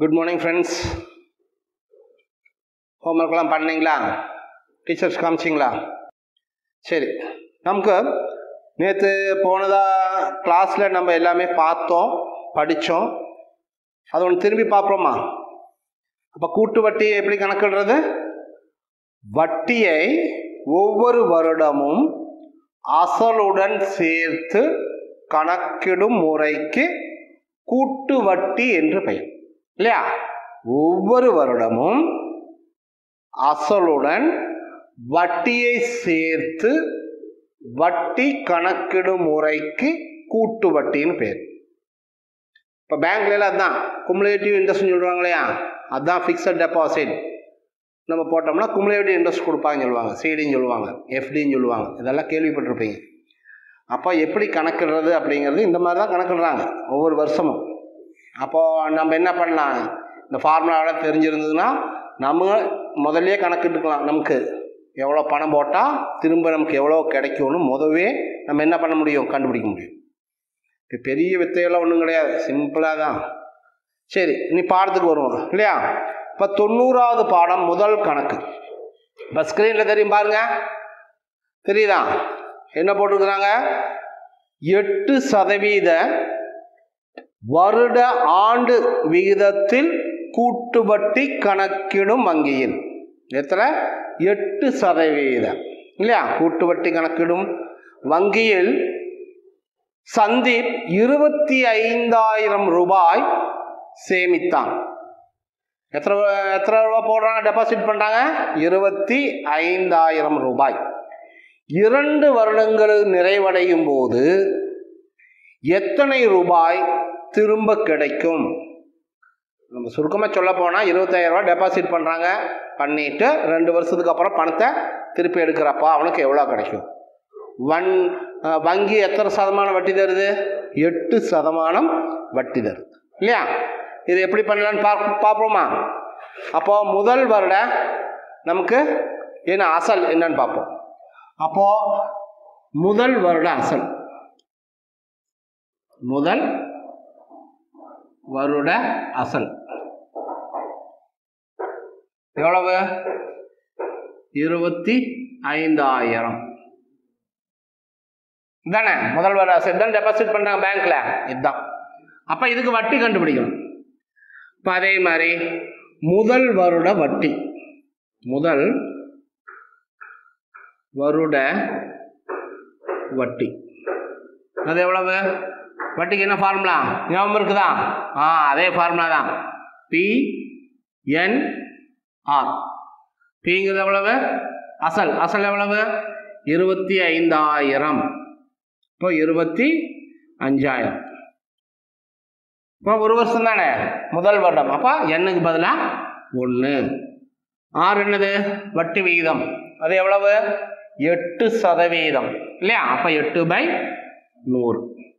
Good morning friends ஹோம்ஒர்க்லாம் பண்ணீங்களா teachers காமிச்சிங்களா சரி நமக்கு நேற்று போனதா கிளாஸில் நம்ம எல்லாமே பார்த்தோம் படித்தோம் அது ஒன்று திரும்பி பார்ப்போமா அப்போ கூட்டு வட்டி எப்படி கணக்கிடுறது வட்டியை ஒவ்வொரு வருடமும் அசலுடன் சேர்த்து கணக்கிடும் முறைக்கு கூட்டு வட்டி என்று பெயர் இல்லையா ஒவ்வொரு வருடமும் அசலுடன் வட்டியை சேர்த்து வட்டி கணக்கிடும் முறைக்கு கூட்டு வட்டின்னு பேர் இப்போ பேங்க்ல அதுதான் குமுலேட்டிவ் இன்ட்ரெஸ்ட்னு சொல்கிறாங்க இல்லையா அதுதான் ஃபிக்ஸட் டெபாசிட் நம்ம போட்டோம்னா குமுலேட்டிவ் இன்ட்ரெஸ்ட் கொடுப்பாங்கன்னு சொல்லுவாங்க சிடின்னு சொல்லுவாங்க எஃப்டின்னு சொல்லுவாங்க இதெல்லாம் கேள்விப்பட்டிருப்பீங்க அப்போ எப்படி கணக்கிடுறது அப்படிங்கிறது இந்த மாதிரி தான் கணக்கிடுறாங்க ஒவ்வொரு வருஷமும் அப்போது நம்ம என்ன பண்ணலாம் இந்த ஃபார்முலாவெல்லாம் தெரிஞ்சிருந்ததுன்னா நம்ம முதல்ல கணக்கிட்டுக்கலாம் நமக்கு எவ்வளோ பணம் போட்டால் திரும்ப நமக்கு எவ்வளோ கிடைக்கும்னு முதவே நம்ம என்ன பண்ண முடியும் கண்டுபிடிக்க முடியும் இப்போ பெரிய வித்தையெல்லாம் ஒன்றும் கிடையாது சிம்பிளாக தான் சரி நீ பாடத்துக்கு வருவோம் இல்லையா இப்போ தொண்ணூறாவது பாடம் முதல் கணக்கு இப்போ ஸ்க்ரீனில் தெரியும் பாருங்க தெரியுதா என்ன போட்டிருக்கிறாங்க எட்டு சதவீத வருட ஆண்டு விகிதத்தில் கூட்டு வட்டி கணக்கிடும் வங்கியில் எத்தனை எட்டு சதவீதம் இல்லையா கூட்டு வட்டி கணக்கிடும் வங்கியில் சந்தீப் இருபத்தி ஐந்தாயிரம் ரூபாய் சேமித்தான் எத்தனை எத்தனை ரூபா போடுறாங்க டெபாசிட் பண்ணுறாங்க இருபத்தி ஐந்தாயிரம் ரூபாய் இரண்டு வருடங்கள் நிறைவடையும் போது எத்தனை ரூபாய் திரும்ப கிடைக்கும் நம்ம சுருக்கமாக சொல்ல போனால் இருபத்தாயிரம் ரூபாய் டெபாசிட் பண்ணுறாங்க பண்ணிட்டு ரெண்டு வருஷத்துக்கு அப்புறம் பணத்தை திருப்பி எடுக்கிறப்பா அவனுக்கு எவ்வளோ கிடைக்கும் வன் வங்கி எத்தனை சதமானம் வட்டி தருது எட்டு சதமானம் வட்டி தருது இல்லையா இது எப்படி பண்ணலான்னு பார்க்க பார்ப்போமா அப்போ முதல் வருட நமக்கு என்ன அசல் என்னன்னு பார்ப்போம் அப்போ முதல் வருட அசல் முதல் வருட அசல் எவ்வளவு இருபத்தி ஐந்தாயிரம் தானே முதல் வருட அசல் தான் டெபாசிட் பண்ணுறாங்க பேங்க்ல இதுதான் அப்போ இதுக்கு வட்டி கண்டுபிடிக்கணும் இப்போ அதே மாதிரி முதல் வருட வட்டி முதல் வருட வட்டி அது எவ்வளவு வட்டிக்கு என்ன ஃபார்முலா ஞாபகம் இருக்குதா ஆ அதே ஃபார்முலா தான் பி என் ஆர் பிங்கிறது எவ்வளவு அசல் அசல் எவ்வளவு இருபத்தி ஐந்தாயிரம் இப்போ இருபத்தி அஞ்சாயிரம் இப்போ ஒரு வருஷம் தானே முதல் வருடம் அப்போ எண்ணுக்கு பதிலாக ஒன்று ஆறு என்னது வட்டி விகிதம் அது எவ்வளவு எட்டு சதவீதம் இல்லையா அப்போ எட்டு பை நூறு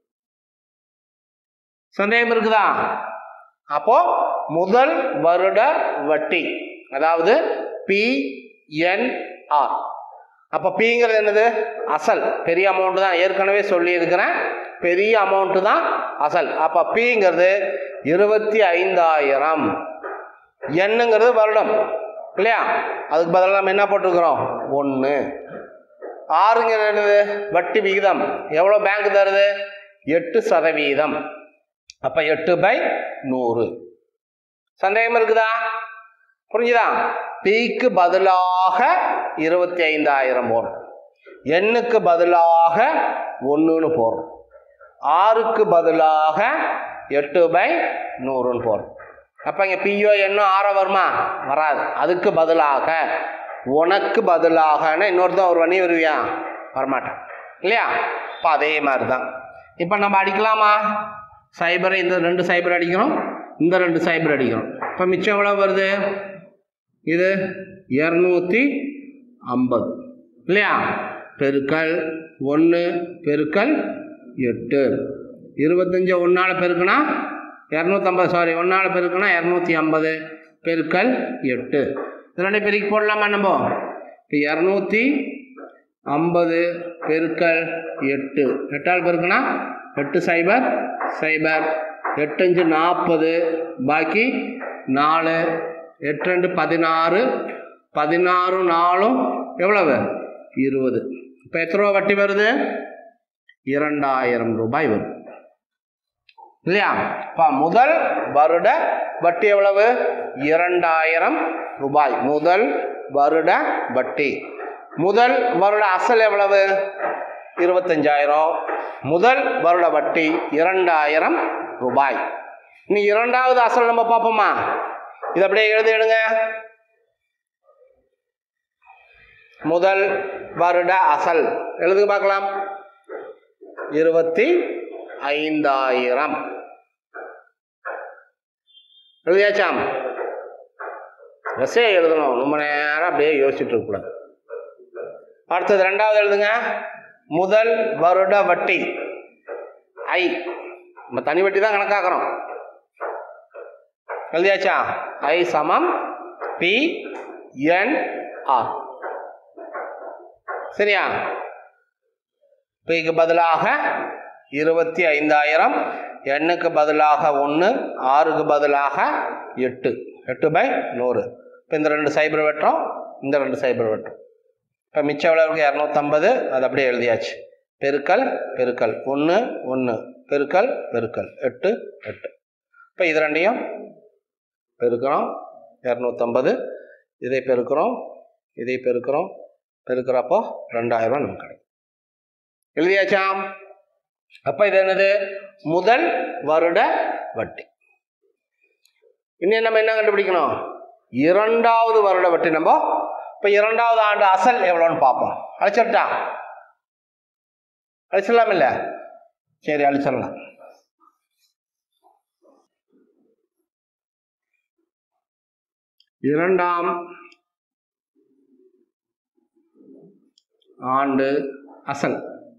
சந்தேகம் இருக்குதா அப்போ முதல் வருட வட்டி அதாவது பிஎன்ஆர் அப்போ பிங்கிறது என்னது அசல் பெரிய அமௌண்ட் தான் ஏற்கனவே சொல்லியிருக்கிறேன் பெரிய அமௌண்ட்டு தான் அசல் அப்போ பிங்கிறது இருபத்தி ஐந்தாயிரம் எண்ணுங்கிறது வருடம் இல்லையா அதுக்கு பதிலாக நம்ம என்ன போட்டிருக்கிறோம் ஒன்று ஆறுங்கிறது என்னது வட்டி விகிதம் எவ்வளோ பேங்க் தருது எட்டு சதவீதம் அப்போ எட்டு பை நூறு சந்தேகம் இருக்குதா புரிஞ்சுதா பிக்கு பதிலாக இருபத்தி ஐந்தாயிரம் போடுறோம் எண்ணுக்கு பதிலாக ஒன்றுன்னு போடுறோம் ஆறுக்கு பதிலாக எட்டு பை நூறுன்னு போடுறோம் அப்போ இங்கே பிஓ எண்ணும் ஆற வருமா வராது அதுக்கு பதிலாக உனக்கு பதிலாகன்னு இன்னொருத்தன் ஒரு வணி வருவியா வரமாட்டான் இல்லையா இப்போ அதே மாதிரி தான் இப்போ நம்ம அடிக்கலாமா சைபரை இந்த ரெண்டு சைபர் அடிக்கிறோம் இந்த ரெண்டு சைபர் அடிக்கிறோம் இப்போ மிச்சம் எவ்வளோ வருது இது இரநூத்தி ஐம்பது இல்லையா பெருக்கல் ஒன்று பெருக்கல் எட்டு இருபத்தஞ்சி ஒன்றால் பெருக்குனா இரநூத்தம்பது சாரி ஒன்றால் பெருக்குனா இரநூத்தி ஐம்பது பெருக்கல் எட்டு இதனுடைய பெருக்கி போடலாமா நம்ம இப்போ இரநூத்தி ஐம்பது பெருக்கல் எட்டு எட்டால் பெருக்குனா எட்டு சைபர் சைபர் எட்டஞ்சு நாற்பது பாக்கி நாலு எட்டு ரெண்டு பதினாறு பதினாறு நாலும் எவ்வளவு இருபது இப்போ எத்தனை ரூபா வட்டி வருது இரண்டாயிரம் ரூபாய் வரும் இல்லையா இப்போ முதல் வருட வட்டி எவ்வளவு இரண்டாயிரம் ரூபாய் முதல் வருட வட்டி முதல் வருட அசல் எவ்வளவு இருபத்தஞ்சாயிரம் முதல் வருட வட்டி இரண்டாயிரம் ரூபாய் இனி இரண்டாவது அசல் நம்ம பார்ப்போமா இது அப்படியே எழுதிடுங்க முதல் வருட அசல் எழுதுங்க பார்க்கலாம் இருபத்தி ஐந்தாயிரம் எழுதியாச்சாம் எஸ்ஏ எழுதணும் ரொம்ப நேரம் அப்படியே யோசிச்சுட்டு இருக்கக்கூடாது அடுத்தது ரெண்டாவது எழுதுங்க முதல் வருட வட்டி ஐ நம்ம தனி வட்டி தான் கணக்காக்குறோம் எழுதியாச்சா ஐ சமம் பி என் ஆர் சரியா பிக்கு பதிலாக இருபத்தி ஐந்தாயிரம் எண்ணுக்கு பதிலாக ஒன்று ஆறுக்கு பதிலாக எட்டு எட்டு பை நூறு இப்போ இந்த ரெண்டு சைபர் வெட்டுறோம் இந்த ரெண்டு சைபர் வெட்டுறோம் இப்போ மிச்சம் எவ்வளோ இருக்கு இரநூத்தம்பது அது அப்படியே எழுதியாச்சு பெருக்கல் பெருக்கல் ஒன்று ஒன்று பெருக்கல் பெருக்கல் எட்டு எட்டு இப்போ இது ரெண்டையும் பெருக்கிறோம் இரநூத்தம்பது இதை பெருக்கிறோம் இதை பெருக்கிறோம் பெருக்கிறப்போ ரெண்டாயிரம் நமக்கு கிடைக்கும் எழுதியாச்சாம் அப்போ இது என்னது முதல் வருட வட்டி இன்னும் நம்ம என்ன கண்டுபிடிக்கணும் இரண்டாவது வருட வட்டி நம்ம இப்போ இரண்டாவது ஆண்டு அசல் எவ்வளோன்னு பார்ப்போம் அழிச்சிட்டா அழிச்சிடலாம் இல்லை சரி அழிச்சிடலாம் இரண்டாம் ஆண்டு அசல்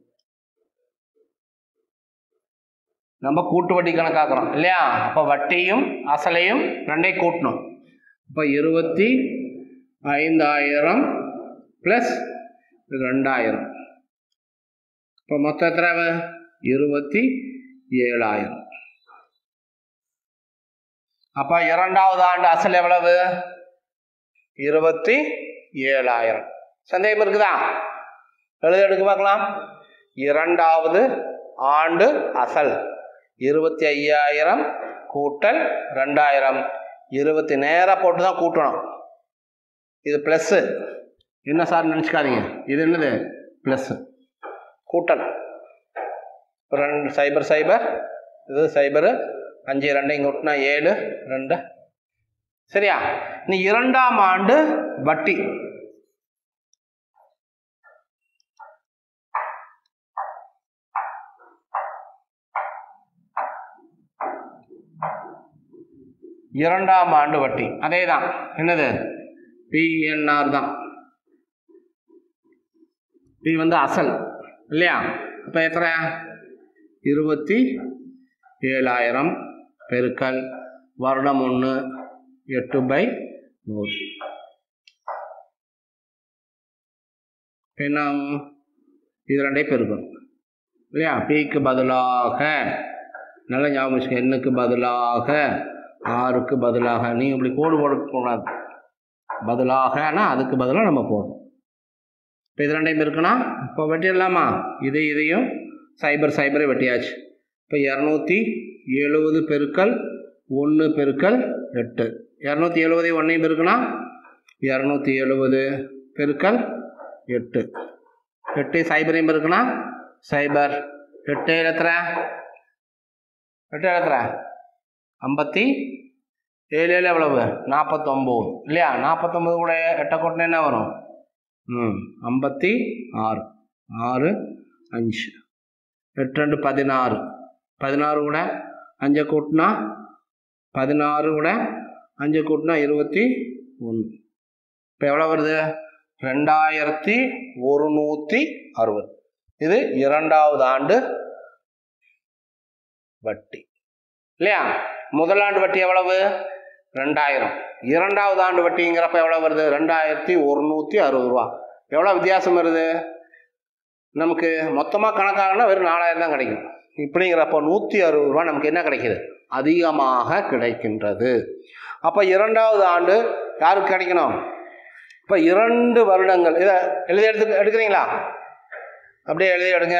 நம்ம கூட்டு வட்டி கணக்காக்குறோம் இல்லையா அப்போ வட்டியும் அசலையும் ரெண்டையும் கூட்டணும் இப்போ இருபத்தி ஐந்தாயிரம் ப்ளஸ் ரெண்டாயிரம் இப்போ மொத்தம் எத்தனை இருபத்தி ஏழாயிரம் அப்போ இரண்டாவது ஆண்டு அசல் எவ்வளவு இருபத்தி ஏழாயிரம் சந்தேகம் இருக்குதா எழுத எடுக்க பார்க்கலாம் இரண்டாவது ஆண்டு அசல் இருபத்தி ஐயாயிரம் கூட்டல் ரெண்டாயிரம் இருபத்தி நேராக போட்டு தான் கூட்டணும் இது ப்ளஸ்ஸு என்ன சார் நினச்சிக்காதீங்க இது என்னது ப்ளஸ்ஸு கூட்டல் ரெண்டு சைபர் சைபர் இது சைபரு அஞ்சு ரெண்டையும் கூட்டினா ஏழு ரெண்டு சரியா நீ இரண்டாம் ஆண்டு வட்டி இரண்டாம் ஆண்டு வட்டி அதே தான் என்னது பிஎன்ஆர் தான் பி வந்து அசல் இல்லையா இப்போ எத்தனை இருபத்தி ஏழாயிரம் பெருக்கல் வருடம் ஒன்று எட்டு பை நூறு என்ன ஆகும்? இது ரெண்டையும் பெருக்கணும் இல்லையா பிக்கு பதிலாக நல்ல ஞாபகம் வச்சுக்க எண்ணுக்கு பதிலாக ஆறுக்கு பதிலாக நீ இப்படி கோடு போடக்கூடாது பதிலாகனா அதுக்கு பதிலாக நம்ம போடணும் இப்போ இது ரெண்டையும் இருக்குன்னா இப்போ வெட்டிடலாமா இதை இதையும் சைபர் சைபரை வெட்டியாச்சு இப்போ இரநூத்தி எழுபது பெருக்கல் ஒன்று பெருக்கல் எட்டு இரநூத்தி எழுபதை ஒன்றையும் பெருக்குனா இரநூத்தி எழுபது பெருக்கல் எட்டு எட்டு சைபரையும் பெருக்குனா சைபர் எட்டு எழுத்துற எட்டு எழுத்துற ஐம்பத்தி ஏழு ஏழு எவ்வளவு நாற்பத்தொம்போது இல்லையா நாற்பத்தொம்போது கூட எட்டை கூட்டினா என்ன வரும் ம் ஐம்பத்தி ஆறு ஆறு அஞ்சு எட்டு ரெண்டு பதினாறு பதினாறு கூட அஞ்சை கூட்டினா பதினாறு கூட அஞ்சை கூட்டினா இருபத்தி ஒன்று இப்போ எவ்வளோ வருது ரெண்டாயிரத்தி ஒரு நூற்றி அறுபது இது இரண்டாவது ஆண்டு வட்டி இல்லையா முதலாண்டு வட்டி எவ்வளவு ரெண்டாயிரம் இரண்டாவது ஆண்டு வட்டிங்கிறப்ப எவ்வளோ வருது ரெண்டாயிரத்தி ஒருநூற்றி அறுபது ரூபா எவ்வளோ வித்தியாசம் வருது நமக்கு மொத்தமாக கணக்காகனா வெறும் நாலாயிரம் தான் கிடைக்கும் இப்படிங்கிறப்போ நூற்றி அறுபது ரூபா நமக்கு என்ன கிடைக்குது அதிகமாக கிடைக்கின்றது அப்போ இரண்டாவது ஆண்டு யாருக்கு கிடைக்கணும் இப்போ இரண்டு வருடங்கள் இதை எழுதி எடுத்து எடுக்கிறீங்களா அப்படியே எழுதி எடுங்க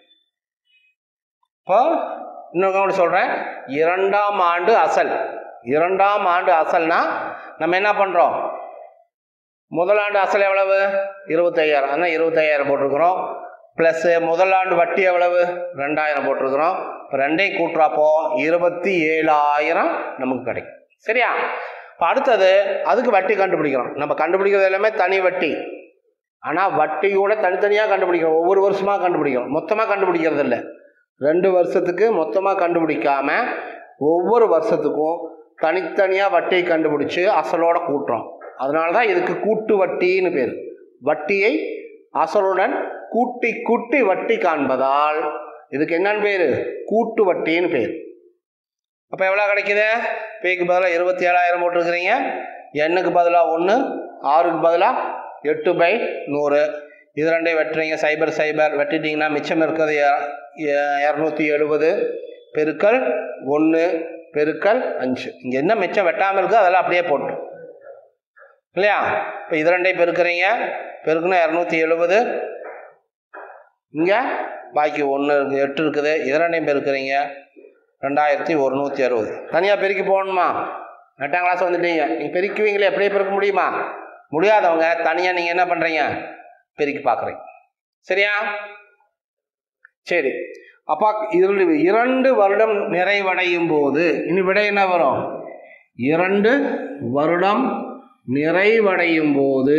இப்போ இன்னொரு சொல்கிறேன் இரண்டாம் ஆண்டு அசல் இரண்டாம் ஆண்டு அசல்னா நம்ம என்ன பண்ணுறோம் முதலாண்டு அசல் எவ்வளவு இருபத்தையாயிரம் அதான் இருபத்தையாயிரம் போட்டிருக்கிறோம் ப்ளஸ்ஸு முதலாண்டு வட்டி எவ்வளவு ரெண்டாயிரம் போட்டிருக்கிறோம் இப்போ ரெண்டையும் கூட்டுறப்போ இருபத்தி ஏழாயிரம் நமக்கு கிடைக்கும் சரியா இப்போ அடுத்தது அதுக்கு வட்டி கண்டுபிடிக்கிறோம் நம்ம கண்டுபிடிக்கிறது எல்லாமே தனி வட்டி ஆனால் வட்டியோட தனித்தனியாக கண்டுபிடிக்கிறோம் ஒவ்வொரு வருஷமாக கண்டுபிடிக்கிறோம் மொத்தமாக கண்டுபிடிக்கிறது இல்லை ரெண்டு வருஷத்துக்கு மொத்தமாக கண்டுபிடிக்காம ஒவ்வொரு வருஷத்துக்கும் தனித்தனியாக வட்டியை கண்டுபிடிச்சு அசலோட கூட்டுறோம் அதனால தான் இதுக்கு கூட்டு வட்டின்னு பேர் வட்டியை அசலுடன் கூட்டி கூட்டி வட்டி காண்பதால் இதுக்கு என்னன்னு பேர் கூட்டு வட்டின்னு பேர் அப்போ எவ்வளோ கிடைக்குது பேக்கு பதிலாக இருபத்தி ஏழாயிரம் போட்டிருக்கிறீங்க எண்ணுக்கு பதிலாக ஒன்று ஆறுக்கு பதிலாக எட்டு பை நூறு இது ரெண்டையும் வெட்டுறீங்க சைபர் சைபர் வெட்டிட்டிங்கன்னா மிச்சம் இருக்கிறது இரநூத்தி எழுபது பெருக்கல் ஒன்று பெருக்கல் அஞ்சு இங்கே என்ன மிச்சம் வெட்டாமல் இருக்குது அதெல்லாம் அப்படியே போட்டு இல்லையா இப்போ இது ரெண்டையும் பெருக்கிறீங்க பெருக்குன்னா இரநூத்தி எழுபது இங்கே பாக்கி ஒன்று இருக்குது எட்டு இருக்குது இது ரெண்டையும் பெருக்கிறீங்க ரெண்டாயிரத்தி ஒருநூற்றி அறுபது தனியாக பெருக்கி போகணுமா எட்டாம் கிளாஸ் வந்துட்டீங்க நீங்கள் பெருக்குவீங்களே எப்படியே பெருக்க முடியுமா முடியாதவங்க தனியாக நீங்கள் என்ன பண்ணுறீங்க பெருக்கி பார்க்குறீங்க சரியா சரி அப்பா இதில் இரண்டு வருடம் நிறைவடையும் போது இனி விடை என்ன வரும் இரண்டு வருடம் நிறைவடையும் போது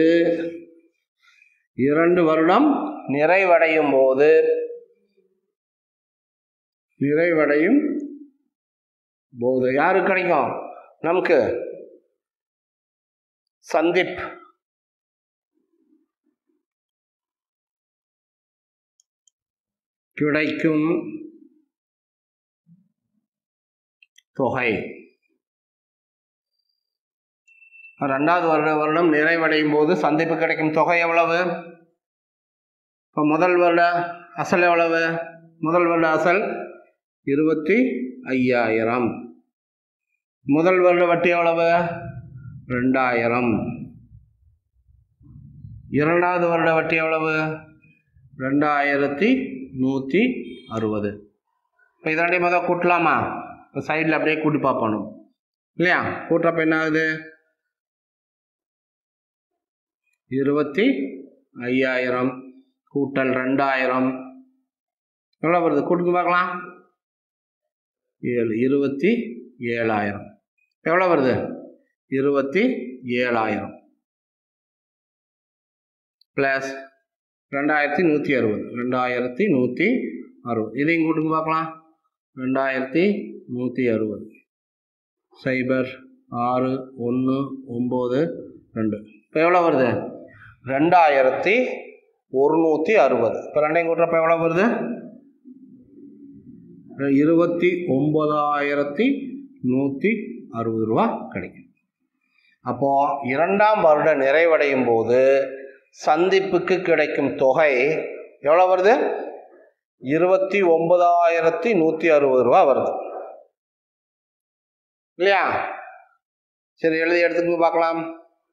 இரண்டு வருடம் நிறைவடையும் போது நிறைவடையும் போது யாருக்கு கிடைக்கும் நமக்கு சந்தீப் கிடைக்கும் தொகை ரெண்டாவது வருட வருடம் நிறைவடையும் போது சந்திப்பு கிடைக்கும் தொகை எவ்வளவு இப்போ முதல் வருட அசல் எவ்வளவு முதல் வருட அசல் இருபத்தி ஐயாயிரம் முதல் வருட வட்டி எவ்வளவு ரெண்டாயிரம் இரண்டாவது வருட வட்டி எவ்வளவு ரெண்டாயிரத்தி நூற்றி அறுபது இப்போ இதனுடைய முதல் கூட்டலாமா இப்போ சைடில் அப்படியே கூட்டி பார்ப்பணும் இல்லையா கூட்டுறப்ப என்ன ஆகுது இருபத்தி ஐயாயிரம் கூட்டல் ரெண்டாயிரம் எவ்வளோ வருது கூட்டுக்கு பார்க்கலாம் ஏழு இருபத்தி ஏழாயிரம் எவ்வளோ வருது இருபத்தி ஏழாயிரம் ப்ளஸ் ரெண்டாயிரத்தி நூற்றி அறுபது ரெண்டாயிரத்தி நூற்றி அறுபது இதையும் கூட்டுங்க பார்க்கலாம் ரெண்டாயிரத்தி நூற்றி அறுபது சைபர் ஆறு ஒன்று ஒம்பது ரெண்டு இப்போ எவ்வளோ வருது ரெண்டாயிரத்தி ஒருநூற்றி அறுபது இப்போ ரெண்டையும் கூட்டுறப்ப எவ்வளோ வருது இருபத்தி ஒம்பதாயிரத்தி நூற்றி அறுபது ரூபா கிடைக்கும் அப்போது இரண்டாம் வருட நிறைவடையும் போது சந்திப்புக்கு கிடைக்கும் தொகை எவ்வளோ வருது இருபத்தி ஒன்பதாயிரத்தி நூற்றி அறுபது ரூபா வருது இல்லையா சரி எழுதி எடுத்துக்கங்க பார்க்கலாம்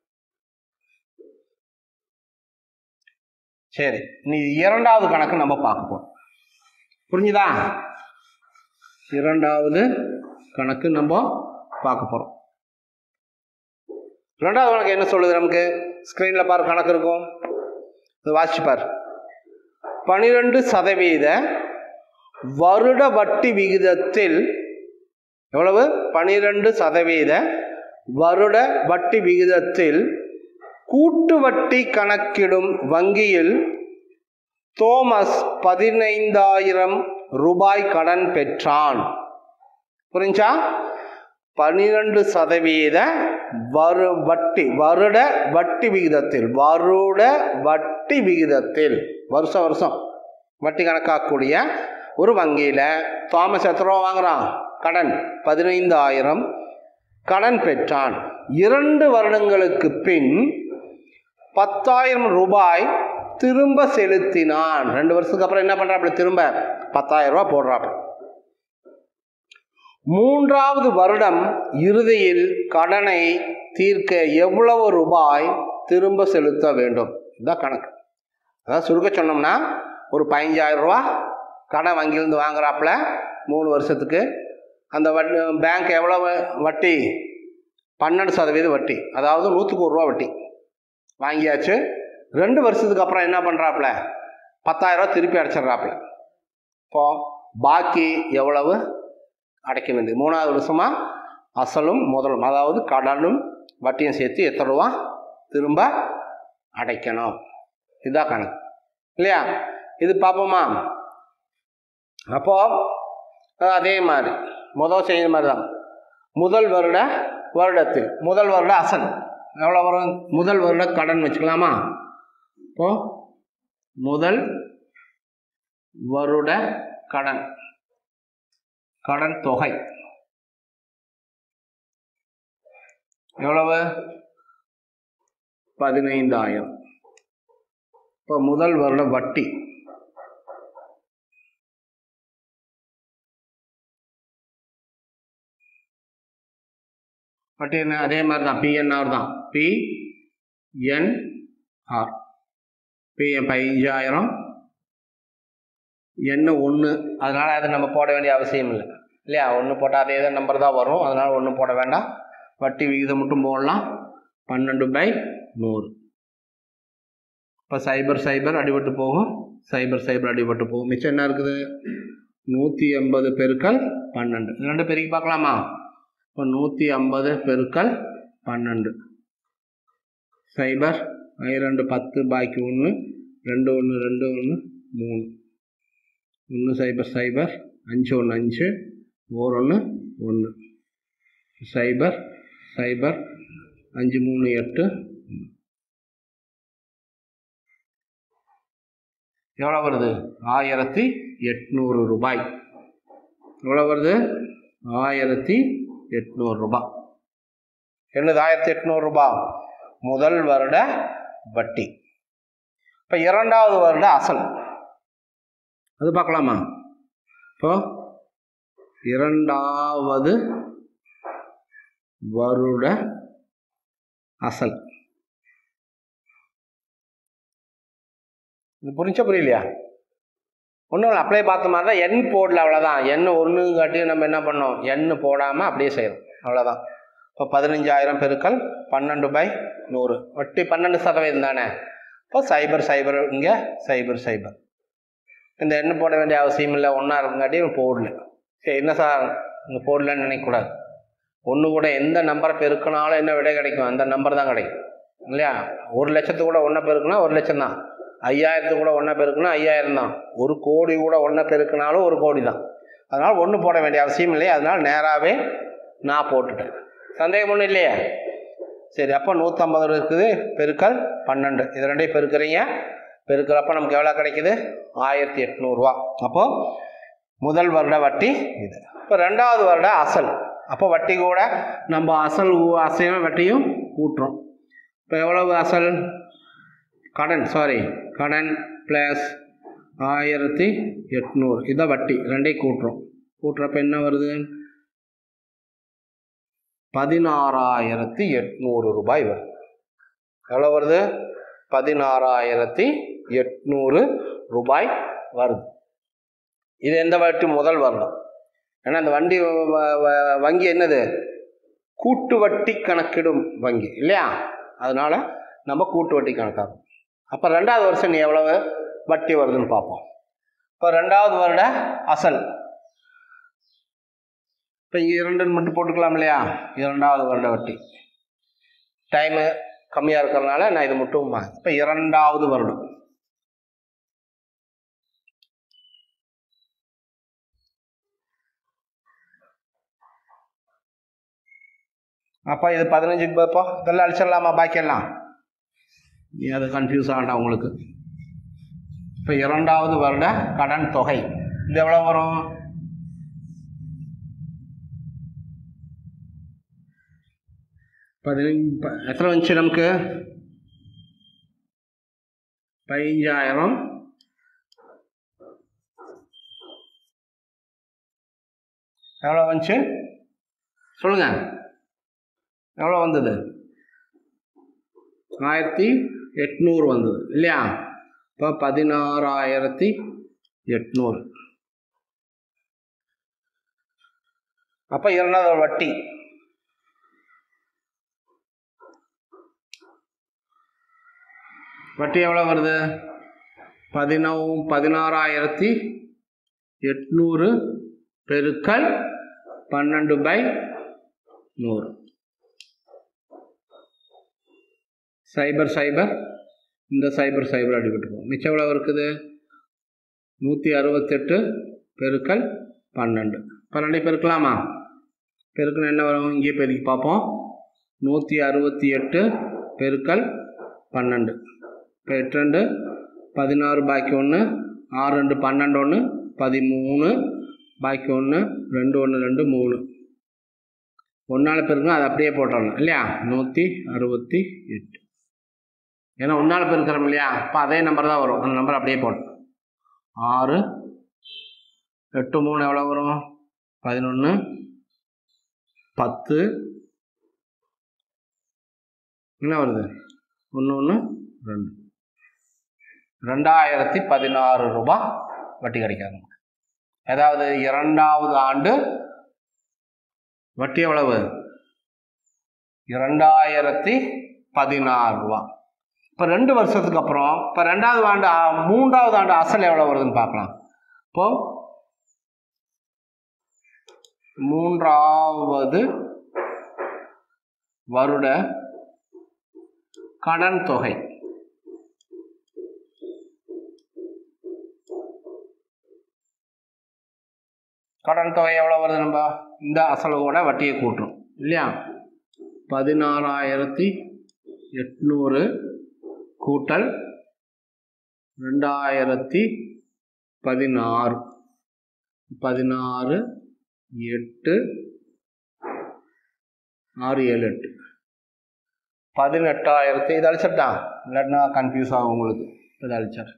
சரி நீ இரண்டாவது கணக்கு நம்ம பார்க்க போறோம் புரிஞ்சுதா இரண்டாவது கணக்கு நம்ம பார்க்க போறோம் ரெண்டாவது கணக்கு என்ன சொல்லுது நமக்கு ஸ்க்ரீனில் பாரு கணக்கு இருக்கும் இது வாசிச்சு பாரு பனிரெண்டு சதவீத வருட வட்டி விகிதத்தில் எவ்வளவு பனிரெண்டு சதவீத வருட வட்டி விகிதத்தில் கூட்டு வட்டி கணக்கிடும் வங்கியில் தோமஸ் பதினைந்தாயிரம் ரூபாய் கடன் பெற்றான் புரிஞ்சா பன்னிரண்டு சதவீத வரு வட்டி வருட வட்டி விகிதத்தில் வருட வட்டி விகிதத்தில் வருஷம் வருஷம் வட்டி கணக்காக்கக்கூடிய ஒரு வங்கியில் தாமஸ் எத்தனை ரூபா வாங்குறான் கடன் பதினைந்தாயிரம் கடன் பெற்றான் இரண்டு வருடங்களுக்கு பின் பத்தாயிரம் ரூபாய் திரும்ப செலுத்தினான் ரெண்டு வருஷத்துக்கு அப்புறம் என்ன பண்ணுறாப்புல திரும்ப பத்தாயிரம் ரூபாய் போடுறாப்புல மூன்றாவது வருடம் இறுதியில் கடனை தீர்க்க எவ்வளவு ரூபாய் திரும்ப செலுத்த வேண்டும் இதுதான் கணக்கு அதாவது சுருக்க சொன்னோம்னா ஒரு பதினஞ்சாயிரம் ரூபா கடன் வங்கியிலேருந்து வாங்குறாப்புல மூணு வருஷத்துக்கு அந்த வட்டி பேங்க் எவ்வளவு வட்டி பன்னெண்டு சதவீதம் வட்டி அதாவது நூற்றுக்கு ஒரு ரூபா வட்டி வாங்கியாச்சு ரெண்டு வருஷத்துக்கு அப்புறம் என்ன பண்ணுறாப்புல பத்தாயிரரூவா திருப்பி அடைச்சிட்றாப்புல இப்போ பாக்கி எவ்வளவு அடைக்க வேண்டியது மூணாவது வருஷமாக அசலும் முதலும் அதாவது கடனும் வட்டியும் சேர்த்து எத்தனை ரூபா திரும்ப அடைக்கணும் இதுதான் கணக்கு இல்லையா இது பார்ப்போமா அப்போ அஹ், அதே மாதிரி முதல் செய்த மாதிரி தான் முதல் வருட வருடத்தில் முதல் வருட அசல் எவ்வளோ வரும் முதல் வருட கடன் வச்சுக்கலாமா இப்போ முதல் வருட கடன் கடன் தொகை எவ்வளவு பதினைந்தாயிரம் இப்போ முதல் வருட வட்டி வட்டி என்ன அதே மாதிரி தான் பிஎன்ஆர் தான் பிஎன்ஆர் பிஎன் பதினஞ்சாயிரம் என்ன ஒன்று அதனால் அதை நம்ம போட வேண்டிய அவசியம் இல்லை இல்லையா ஒன்று போட்டால் அதே தான் நம்பர் தான் வரும் அதனால் ஒன்று போட வேண்டாம் வட்டி விகிதம் மட்டும் போடலாம் பன்னெண்டு பை நூறு இப்போ சைபர் சைபர் அடிபட்டு போகும் சைபர் சைபர் அடிபட்டு போகும் மிச்சம் என்ன இருக்குது நூற்றி எண்பது பெருக்கல் பன்னெண்டு இது ரெண்டு பெருக்கி பார்க்கலாமா இப்போ நூற்றி ஐம்பது பெருக்கல் பன்னெண்டு சைபர் ரெண்டு பத்து பாக்கி ஒன்று ரெண்டு ஒன்று ரெண்டு ஒன்று மூணு ஒன்று சைபர் சைபர் அஞ்சு ஒன்று அஞ்சு ஓர் ஒன்று ஒன்று சைபர் சைபர் அஞ்சு மூணு எட்டு எவ்வளோ வருது ஆயிரத்தி எட்நூறு ரூபாய் எவ்வளோ வருது ஆயிரத்தி எட்நூறு ரூபாய் என்னது ஆயிரத்தி எட்நூறு ரூபாய் முதல் வருட வட்டி இப்போ இரண்டாவது வருட அசல் அது பார்க்கலாமா இப்போ இரண்டாவது வருட அசல் இது புரிஞ்சா புரியலையா ஒன்றும் இல்லை அப்ளை பார்த்த மாதிரி தான் எண் போடல அவ்வளோதான் எண் ஒன்று காட்டி நம்ம என்ன பண்ணோம் எண் போடாமல் அப்படியே செய்யணும் அவ்வளோதான் இப்போ பதினஞ்சாயிரம் பெருக்கல் பன்னெண்டு பை நூறு வட்டி பன்னெண்டு சதவீதம் தானே இப்போ சைபர் சைபர் இங்கே சைபர் சைபர் இந்த எண்ணு போட வேண்டிய அவசியம் இல்லை ஒன்றா இருக்குங்காட்டி போடல சரி என்ன சார் இங்கே போடலன்னு நினைக்கக்கூடாது ஒன்று கூட எந்த நம்பரை பெருக்கினாலும் என்ன விடை கிடைக்கும் அந்த நம்பர் தான் கிடைக்கும் இல்லையா ஒரு லட்சத்து கூட ஒன்றை பெருக்குனா ஒரு லட்சம் தான் ஐயாயிரத்து கூட ஒன்றை பெருக்குனா ஐயாயிரம் தான் ஒரு கோடி கூட ஒன்றை பெருக்கினாலும் ஒரு கோடி தான் அதனால் ஒன்று போட வேண்டிய அவசியம் இல்லையா அதனால் நேராகவே நான் போட்டுட்டேன் சந்தேகம் ஒன்றும் இல்லையே சரி அப்போ நூற்றம்பது இருக்குது பெருக்கல் பன்னெண்டு இது ரெண்டையும் பெருக்கிறீங்க பெருக்கிறப்ப நமக்கு எவ்வளோ கிடைக்குது ஆயிரத்தி எட்நூறுரூவா அப்போது முதல் வருட வட்டி இது இப்போ ரெண்டாவது வருட அசல் அப்போ வட்டி கூட நம்ம அசல் ஊ- அசையும் வட்டியும் கூட்டுறோம் இப்போ எவ்வளவு அசல் கடன் சாரி கடன் ப்ளஸ் ஆயிரத்தி எட்நூறு இதான் வட்டி ரெண்டையும் கூட்டுறோம் கூட்டுறப்ப என்ன வருது பதினாறாயிரத்தி எட்நூறு ரூபாய் வருது எவ்வளோ வருது பதினாறாயிரத்தி எட்நூறு ரூபாய் வருது இது எந்த வட்டி முதல் வருடம் ஏன்னா இந்த வண்டி வ- வ- வங்கி என்னது கூட்டு வட்டி கணக்கிடும் வங்கி இல்லையா அதனால நம்ம கூட்டு வட்டி கணக்காகும் அப்போ ரெண்டாவது வருஷம் நீ எவ்வளவு வட்டி வருதுன்னு பார்ப்போம் இப்போ ரெண்டாவது வருட அசல் இப்போ இங்கே இரண்டுன்னு மட்டும் போட்டுக்கலாம் இல்லையா இரண்டாவது வருட வட்டி டைமு கம்மியாக இருக்கிறதுனால நான் இது மட்டும் இப்போ இரண்டாவது வருடம் அப்போ இது பதினஞ்சுக்கு பார்ப்போ இதெல்லாம் அழிச்சிடலாமா பாக்கியெல்லாம் நீ அது கன்ஃபியூஸ் ஆகண்டா உங்களுக்கு இப்போ இரண்டாவது வருட கடன் தொகை இது எவ்வளோ வரும் பதினஞ்சு ப- எத்தனை வந்துச்சு நமக்கு பதினஞ்சாயிரம் எவ்வளோ வந்துச்சு சொல்லுங்க எவ்வளோ வந்தது ஆயிரத்தி எட்நூறு வந்தது இல்லையா இப்போ பதினாறாயிரத்தி எட்நூறு அப்போ இரண்டாவது ஒரு வட்டி வட்டி எவ்வளோ வருது பதினோ பதினாறாயிரத்தி எட்நூறு பெருக்கல் பன்னெண்டு பை நூறு சைபர் சைபர் இந்த சைபர் சைபர் அடிபட்டுருக்கும் மிச்சம் எவ்வளோ இருக்குது நூற்றி அறுபத்தெட்டு பெருக்கல் பன்னெண்டு பன்னெண்டு பெருக்கலாமா பெருக்கணும் என்ன வரும் இங்கே பெருக்கி பார்ப்போம் நூற்றி அறுபத்தி எட்டு பெருக்கல் பன்னெண்டு இப்போ எட்டு ரெண்டு பதினாறு பாக்கி ஒன்று ஆறு ரெண்டு பன்னெண்டு ஒன்று பதிமூணு பாக்கி ஒன்று ரெண்டு ஒன்று ரெண்டு மூணு ஒன்றால் பெருக்கணும் அதை அப்படியே போட்டுறணும் இல்லையா நூற்றி அறுபத்தி எட்டு ஏன்னா ஒன்றால் பெருக்கிறோம் இல்லையா இப்போ அதே நம்பர் தான் வரும் அந்த நம்பர் அப்படியே போட்டோம் ஆறு எட்டு மூணு எவ்வளோ வரும் பதினொன்று பத்து என்ன வருது ஒன்று ஒன்று ரெண்டு ரெண்டாயிரத்தி பதினாறு ரூபாய் வட்டி கிடைக்காது அதாவது இரண்டாவது ஆண்டு வட்டி எவ்வளவு இரண்டாயிரத்தி பதினாறு ரூபா இப்போ ரெண்டு வருஷத்துக்கு அப்புறம் இப்போ ரெண்டாவது ஆண்டு ஆ, மூன்றாவது ஆண்டு அசல் எவ்வளோ வருதுன்னு பார்க்கலாம் இப்போ மூன்றாவது வருட கடன் தொகை கடன் தொகை எவ்வளோ வருது நம்ம இந்த அசலோட வட்டியை கூட்டுறோம் இல்லையா பதினாறாயிரத்தி எட்நூறு கூட்டல் ரெண்டாயிரத்தி பதினாறு பதினாறு எட்டு ஆறு ஏழு எட்டு பதினெட்டாயிரத்தி இது அழிச்சிட்டா இல்லாட்டினா கன்ஃபியூஸ் ஆகும் உங்களுக்கு இது அழிச்சார்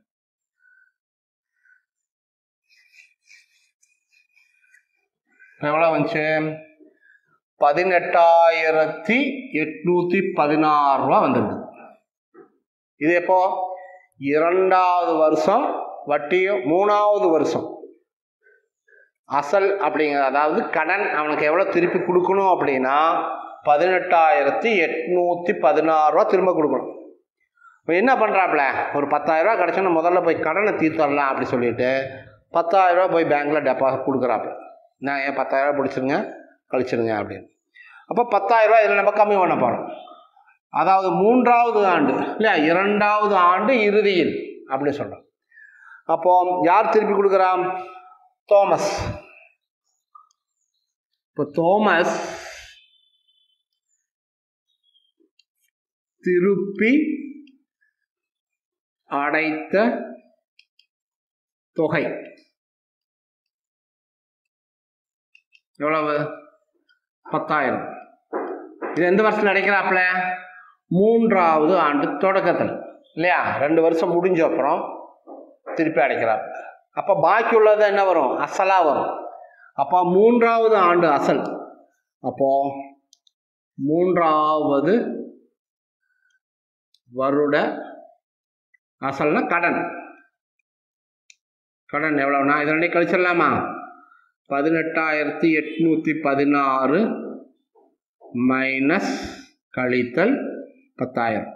எவ்வளோ வந்துச்சு பதினெட்டாயிரத்தி எட்நூற்றி பதினாறு ரூபா வந்திருக்கு இது எப்போ இரண்டாவது வருஷம் வட்டியும் மூணாவது வருஷம் அசல் அப்படிங்கிற அதாவது கடன் அவனுக்கு எவ்வளோ திருப்பி கொடுக்கணும் அப்படின்னா பதினெட்டாயிரத்தி எட்நூற்றி பதினாறு ரூபா திரும்ப கொடுக்கணும் இப்போ என்ன பண்ணுறாப்புல ஒரு பத்தாயிரரூவா கிடச்சோன்னா முதல்ல போய் கடனை தீர்த்தரலாம் அப்படி சொல்லிட்டு பத்தாயிரரூவா போய் பேங்க்கில் டெபாசிட் கொடுக்குறாப்புல நான் ஏன் பத்தாயிரரூவா பிடிச்சிருங்க கழிச்சிருங்க அப்படின்னு அப்போ பத்தாயிரரூவா இதில் நம்ம கம்மி பண்ண போகிறோம் அதாவது மூன்றாவது ஆண்டு இல்லையா இரண்டாவது ஆண்டு இறுதியில் அப்படி சொல்கிறோம் அப்போ யார் திருப்பி கொடுக்குறான் தோமஸ் இப்போ தோமஸ் திருப்பி அடைத்த தொகை எவ்வளவு பத்தாயிரம் இது எந்த வருஷத்தில் அடைக்கிறாப்புல மூன்றாவது ஆண்டு தொடக்கத்தில் இல்லையா ரெண்டு வருஷம் முடிஞ்ச அப்புறம் திருப்பி அடைக்கிறாப்புல அப்போ பாக்கி உள்ளது என்ன வரும் அசலாக வரும் அப்போ மூன்றாவது ஆண்டு அசல் அப்போ மூன்றாவது வருட அசல்னா கடன் கடன் எவ்வளோனா இது ரெண்டையும் கழிச்சிடலாமா பதினெட்டாயிரத்தி எட்நூற்றி பதினாறு மைனஸ் கழித்தல் பத்தாயிரம்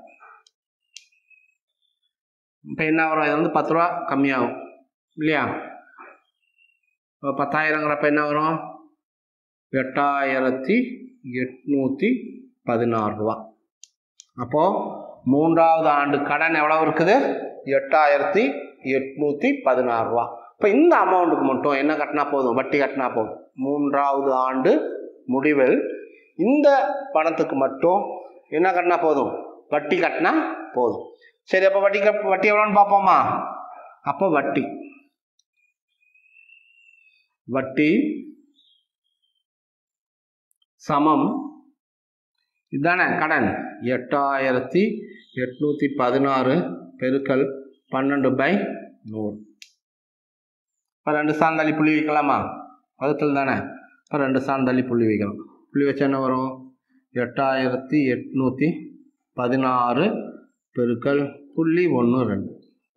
இப்போ என்ன வரும் இது வந்து பத்து ரூபா கம்மியாகும் இல்லையா இப்போ பத்தாயிரங்கிறப்ப என்ன வரும் எட்டாயிரத்தி எட்நூற்றி பதினாறு ரூபா அப்போது மூன்றாவது ஆண்டு கடன் எவ்வளோ இருக்குது எட்டாயிரத்தி எட்நூற்றி பதினாறு ரூபா இப்போ இந்த அமௌண்ட்டுக்கு மட்டும் என்ன கட்டினா போதும் வட்டி கட்டினா போதும் மூன்றாவது ஆண்டு முடிவில் இந்த பணத்துக்கு மட்டும் என்ன கட்டினா போதும் வட்டி கட்டினா போதும் சரி அப்போ வட்டி கட்- வட்டி எவ்வளோன்னு பார்ப்போமா அப்போ வட்டி வட்டி சமம் இதுதானே கடன் எட்டாயிரத்தி எட்நூற்றி பதினாறு பெருக்கல் பன்னெண்டு பை நூறு இப்போ ரெண்டு சாந்தாளி புள்ளி வைக்கலாமா வகுத்தல் தானே இப்போ ரெண்டு ஸ்தானம் தள்ளி புள்ளி வைக்கணும் புள்ளி வச்சா என்ன வரும் எட்டாயிரத்தி எட்நூற்றி பதினாறு பெருக்கல் புள்ளி ஒன்று ரெண்டு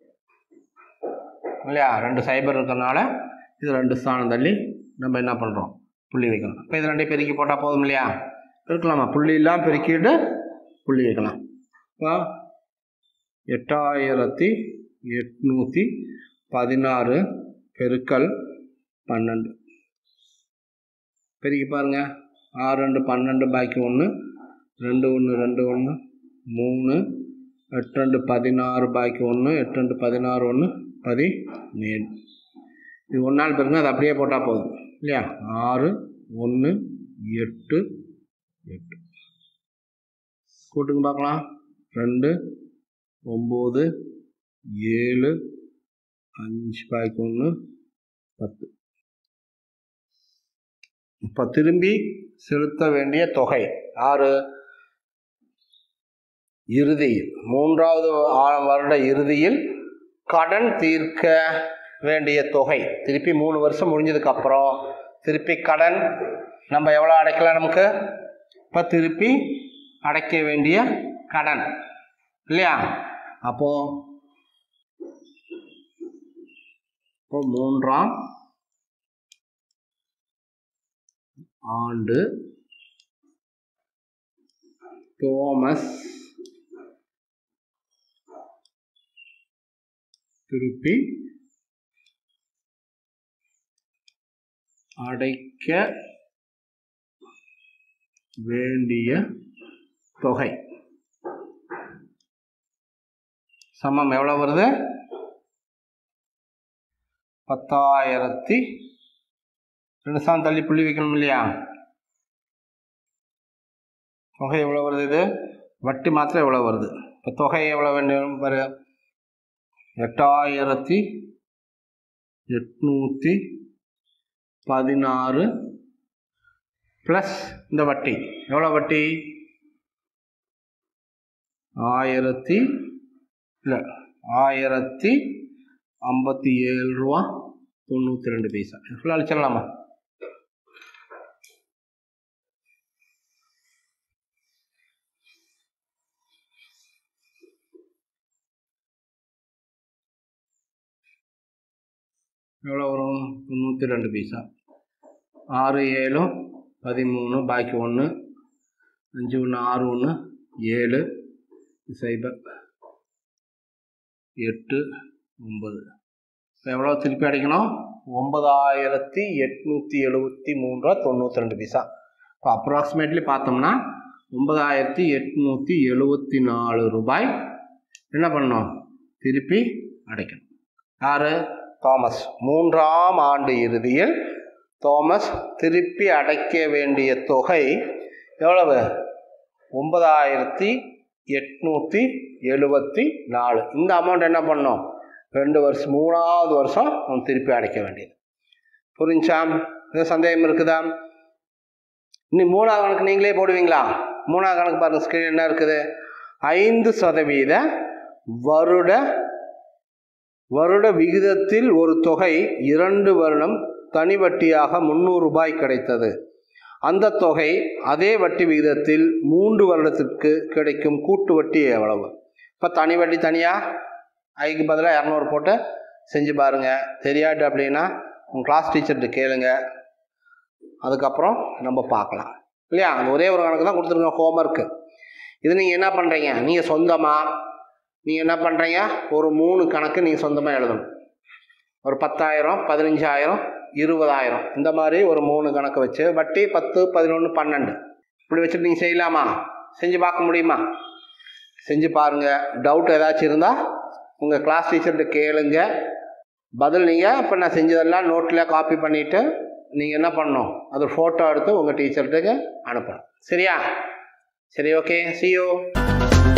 இல்லையா ரெண்டு சைபர் இருக்கிறதுனால இது ரெண்டு ஸ்தானம் தள்ளி நம்ம என்ன பண்ணுறோம் புள்ளி வைக்கணும் இப்போ இது ரெண்டையும் பெருக்கி போட்டால் போதும் இல்லையா இருக்கலாமா புள்ளியெல்லாம் பெருக்கிட்டு புள்ளி வைக்கலாம் இப்போ எட்டாயிரத்தி எட்நூற்றி பதினாறு பெருக்கல் பன்னெண்டு பெருக்கி பாருங்க ஆறு ரெண்டு பன்னெண்டு பாக்கி ஒன்று ரெண்டு ஒன்று ரெண்டு ஒன்று மூணு எட்டு ரெண்டு பதினாறு பாக்கி ஒன்று எட்டு ரெண்டு பதினாறு ஒன்று பதினேழு இது ஒரு நாள் பெருங்க அது அப்படியே போட்டால் போதும் இல்லையா ஆறு ஒன்று எட்டு எட்டு கூட்டுங்க பார்க்கலாம் ரெண்டு ஒம்பது ஏழு அஞ்சு பாய்க்கு ஒன்று பத்து இப்போ திரும்பி செலுத்த வேண்டிய தொகை ஆறு இறுதியில் மூன்றாவது ஆ- வருட இறுதியில் கடன் தீர்க்க வேண்டிய தொகை திருப்பி மூணு வருஷம் முடிஞ்சதுக்கு அப்புறம் திருப்பி கடன் நம்ம எவ்வளோ அடைக்கலாம் நமக்கு இப்போ திருப்பி அடைக்க வேண்டிய கடன் இல்லையா அப்போ இப்போ மூன்றாம் ஆண்டு தோமஸ் திருப்பி அடைக்க வேண்டிய தொகை சமம் எவ்வளோ வருது பத்தாயிரத்தி ரெண்டு சாம் தள்ளி புள்ளி வைக்கணும் இல்லையா தொகை எவ்வளோ வருது இது வட்டி மாத்திரம் எவ்வளோ வருது இப்போ தொகை எவ்வளோ வேண்டும் வரு எட்டாயிரத்தி எட்நூற்றி பதினாறு ப்ளஸ் இந்த வட்டி எவ்வளோ வட்டி ஆயிரத்தி இல்லை ஆயிரத்தி ஐம்பத்தி ஏழு ரூபா தொண்ணூற்றி ரெண்டு பைசா ஃபுல்லாக அழிச்சிடலாமா எவ்வளோ வரும் தொண்ணூற்றி ரெண்டு பைசா ஆறு ஏழு பதிமூணு பாக்கி ஒன்று அஞ்சு ஒன்று ஆறு ஒன்று ஏழு சைபர் எட்டு ஒம்பது இப்போ எவ்வளோ திருப்பி அடைக்கணும் ஒன்பதாயிரத்தி எட்நூற்றி எழுபத்தி மூணு ரூபா தொண்ணூற்றி ரெண்டு பைசா இப்போ அப்ராக்சிமேட்லி பார்த்தோம்னா ஒன்பதாயிரத்தி எட்நூற்றி எழுபத்தி நாலு ரூபாய் என்ன பண்ணோம் திருப்பி அடைக்கணும் யார் தாமஸ் மூன்றாம் ஆண்டு இறுதியில் தாமஸ் திருப்பி அடைக்க வேண்டிய தொகை எவ்வளவு ஒன்பதாயிரத்தி எட்நூற்றி எழுபத்தி நாலு இந்த அமௌண்ட் என்ன பண்ணோம் ரெண்டு வருஷம் மூணாவது வருஷம் அவன் திருப்பி அடைக்க வேண்டியது புரிஞ்சா இது சந்தேகம் இருக்குதா இன்னும் மூணாவது கணக்கு நீங்களே போடுவீங்களா மூணாவது கணக்கு பாருங்க ஸ்கிரீன் என்ன இருக்குது ஐந்து சதவீத வருட வருட விகிதத்தில் ஒரு தொகை இரண்டு வருடம் தனி வட்டியாக முந்நூறு ரூபாய் கிடைத்தது அந்த தொகை அதே வட்டி விகிதத்தில் மூன்று வருடத்திற்கு கிடைக்கும் கூட்டு வட்டி எவ்வளவு இப்போ தனி வட்டி தனியாக ஐக்கு பதிலாக இரநூறு போட்டு செஞ்சு பாருங்கள் தெரியாது அப்படின்னா உங்கள் கிளாஸ் டீச்சர்கிட்ட கேளுங்க அதுக்கப்புறம் நம்ம பார்க்கலாம் இல்லையா அந்த ஒரே ஒரு கணக்கு தான் கொடுத்துருங்க ஹோம்ஒர்க்கு இது நீங்கள் என்ன பண்ணுறீங்க நீங்கள் சொந்தமாக நீங்கள் என்ன பண்ணுறீங்க ஒரு மூணு கணக்கு நீங்கள் சொந்தமாக எழுதணும் ஒரு பத்தாயிரம் பதினஞ்சாயிரம் இருபதாயிரம் இந்த மாதிரி ஒரு மூணு கணக்கு வச்சு வட்டி பத்து பதினொன்று பன்னெண்டு இப்படி வச்சுட்டு நீங்கள் செய்யலாமா செஞ்சு பார்க்க முடியுமா செஞ்சு பாருங்கள் டவுட் ஏதாச்சும் இருந்தால் உங்கள் கிளாஸ் டீச்சர்கிட்ட கேளுங்க பதில் நீங்கள் இப்போ நான் செஞ்சதெல்லாம் நோட்டில் காப்பி பண்ணிவிட்டு நீங்கள் என்ன பண்ணணும் அது ஃபோட்டோ எடுத்து உங்கள் டீச்சர்கிட்ட அனுப்பணும் சரியா சரி ஓகே see you